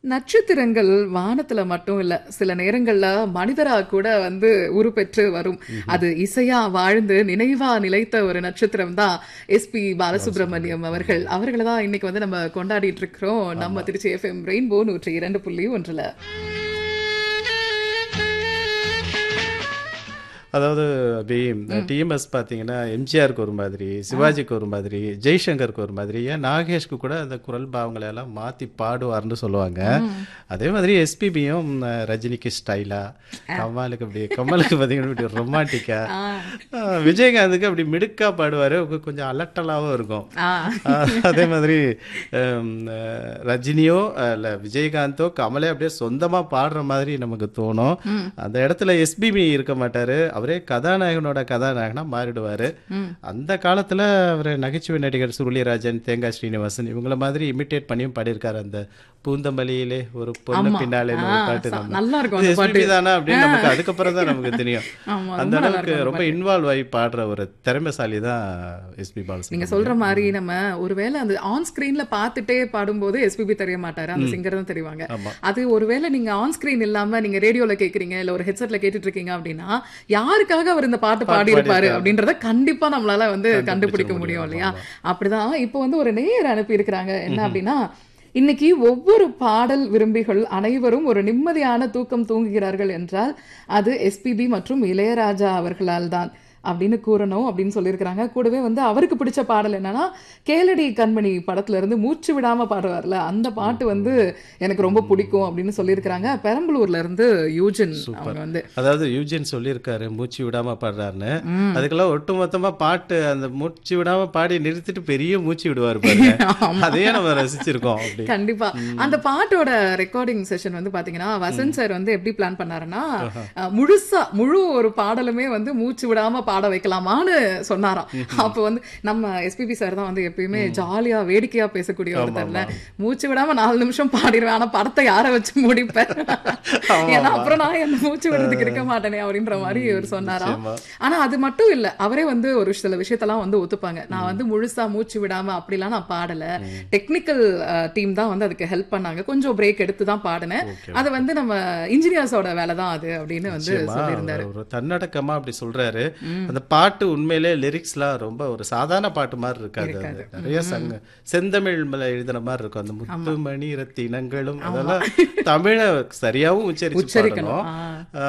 நட்சத்திரங்கள் வானத்துல மட்டும் இல்ல சில நேரங்கள்ல மனிதரா கூட வந்து உருப்பெற்று வரும் அது இசையா வாழ்ந்து நினைவா நிலைத்த ஒரு நட்சத்திரம் தான் எஸ்பி பாலசுப்ரமணியம் அவர்கள் அவர்களை தான் இன்னைக்கு வந்து நம்ம கொண்டாடிட்டு இருக்கிறோம் நம்ம திருச்சி எஃப்எம் ரெயின்போ நூற்றி இரண்டு புள்ளி ஒன்றுல அதாவது அபி டிஎம்எஸ் பார்த்தீங்கன்னா எம்ஜிஆருக்கு ஒரு மாதிரி சிவாஜிக்கு ஒரு மாதிரி ஜெய்சங்கருக்கு ஒரு மாதிரி ஏன் நாகேஷ்க்கு கூட அந்த குரல் பாவங்களை எல்லாம் மாற்றி பாடுவார்னு சொல்லுவாங்க அதே மாதிரி எஸ்பிபியும் ரஜினிக்கு ஸ்டைலா கமலுக்கு அப்படி கமலுக்கு பார்த்தீங்கன்னா இப்படி ரொமான்டிக்கா விஜயகாந்துக்கு அப்படி மிடுக்கா பாடுவார் கொஞ்சம் அலட்டலாகவும் இருக்கும் ஆ. ஆஹ் அதே மாதிரி ஹம், அஹ், ரஜினியோ இல்ல விஜயகாந்தோ கமலே அப்படியே சொந்தமா பாடுற மாதிரி நமக்கு தோணும் அந்த இடத்துல எஸ்பிபி இருக்க மாட்டாரு அவரே கதாநாயகனோட கதாநாயகனா மாறிடுவாரு அந்த காலத்துல அவர் நகைச்சுவை நடிகர் சுருளிராஜன் தேங்காய் ஸ்ரீனிவாசன் இவங்கள மாதிரி இமிட்டேட் பண்ணியும் பாடியிருக்காரு அந்த பூந்தமல்லியிலே ஒரு பொண்ணு ஆமா. பின்னாலே ஆ, ஒரு பாட்டு ச- நம்ம நல்லா இருக்கும் இது அந்த பாட்டு. SPB தானா அப்படின்னு நமக்கு அதுக்கப்புறம் தான் நமக்கு தெரியும் ஆமா, அந்த ரொம்ப நல்லா அளவுக்கு இருக்கும் அந்த ரொம்ப இன்வால்வ் ஆகி பாடுற ஒரு திறமைசாலி தான் எஸ்பி பாலசுப்ரமணியம் நீங்க சொல்ற மாதிரி நம்ம ஒருவேளை அந்த ஆன் ஸ்கிரீன்ல பார்த்துட்டே பாடும்போது எஸ்பிபி தெரிய மாட்டாரு அந்த சிங்கர் தான் தெரிவாங்க ஆமா. அது ஒருவேளை நீங்க ஆன் ஸ்கிரீன் இல்லாம நீங்க ரேடியோல கேக்குறீங்க இல்ல ஒரு ஹெட்செட்ல கேட்டுட்டு இருக்கீங்க அப்படின்னா யாருக்காக அவர் இந்த பாட்டு பாடி இருப்பாரு அப்படின்றத கண்டிப்பா நம்மளால வந்து கண்டுபிடிக்க முடியும் இல்லையா அப்படிதான் இப்போ வந்து ஒரு நேர் அனுப்பி இருக்கிறாங்க என்ன அப்படின்னா இன்னைக்கு ஒவ்வொரு பாடல் விரும்பிகள் அனைவரும் ஒரு நிம்மதியான தூக்கம் தூங்குகிறார்கள் என்றால் அது எஸ்பிபி மற்றும் இளையராஜா அவர்களால் தான் அப்படின்னு கூறணும் அப்படின்னு சொல்லியிருக்கிறாங்க கூடவே வந்து அவருக்கு பிடிச்ச பாடல் என்னன்னா கேளடி கண்மணி படத்துல இருந்து மூச்சு விடாம பாடுவார்ல அந்த பாட்டு வந்து எனக்கு ரொம்ப பிடிக்கும் அப்படின்னு சொல்லியிருக்கிறாங்க பெரம்பலூர்ல இருந்து யூஜின் அவங்க வந்து அதாவது யூஜின் சொல்லியிருக்காரு மூச்சு விடாம பாடுறாருன்னு அதுக்கெல்லாம் ஒட்டுமொத்தமா பாட்டு அந்த மூச்சு விடாம பாடி நிறுத்திட்டு பெரிய மூச்சு விடுவாரு பாருங்க அதையே நம்ம ரசிச்சிருக்கோம் அப்படி கண்டிப்பா அந்த பாட்டோட ரெக்கார்டிங் செஷன் வந்து பாத்தீங்கன்னா வசந்த் சார் வந்து எப்படி பிளான் பண்ணாருன்னா அஹ், முழுசா முழு ஒரு பாடலுமே வந்து மூச்சு விடாம பாட வைக்கலாமான்னு சொன்னாராம் அப்ப வந்து நம்ம எஸ்பிபி சார் தான் வந்து எப்பயுமே ஜாலியா வேடிக்கையா பேசக்கூடிய ஒருத்தர்ல மூச்சு விடாம நாலு நிமிஷம் பாடிடுவேன் ஆனா படத்தை யார வச்சு முடிப்பேன் ஏன்னா அப்புறம் நான் என்ன மூச்சு விடுறதுக்கு இருக்க மாட்டேனே அப்படின்ற மாதிரி இவர் சொன்னாராம் நிச்சயமா. ஆனா அது மட்டும் இல்ல அவரே வந்து ஒரு சில விஷயத்தெல்லாம் வந்து ஒத்துப்பாங்க நான் வந்து முழுசா மூச்சு விடாம அப்படிலாம் நான் பாடல டெக்னிக்கல் டீம் தான் வந்து அதுக்கு ஹெல்ப் பண்ணாங்க கொஞ்சம் பிரேக் எடுத்து தான் பாடினேன் அது வந்து நம்ம இன்ஜினியர்ஸோட வேலை தான் அது அப்படின்னு வந்து நிச்சயமா, சொல்லியிருந்தாரு ஒரு தன்னடக்கமா அப்படி சொல்றாரு அந்த பாட்டு உண்மையிலே லிரிக்ஸ்லாம் ரொம்ப ஒரு சாதாரண பாட்டு மாதிரி இருக்காது அது நிறைய சங்க செந்தமிழ் மேல எழுதுன மாதிரி இருக்கும் அந்த முத்துமணி ரத்தினங்களும் அதெல்லாம் தமிழை சரியாவும் உச்சரிச்சு உச்சரிக்கணும் பாடணும் ஆ.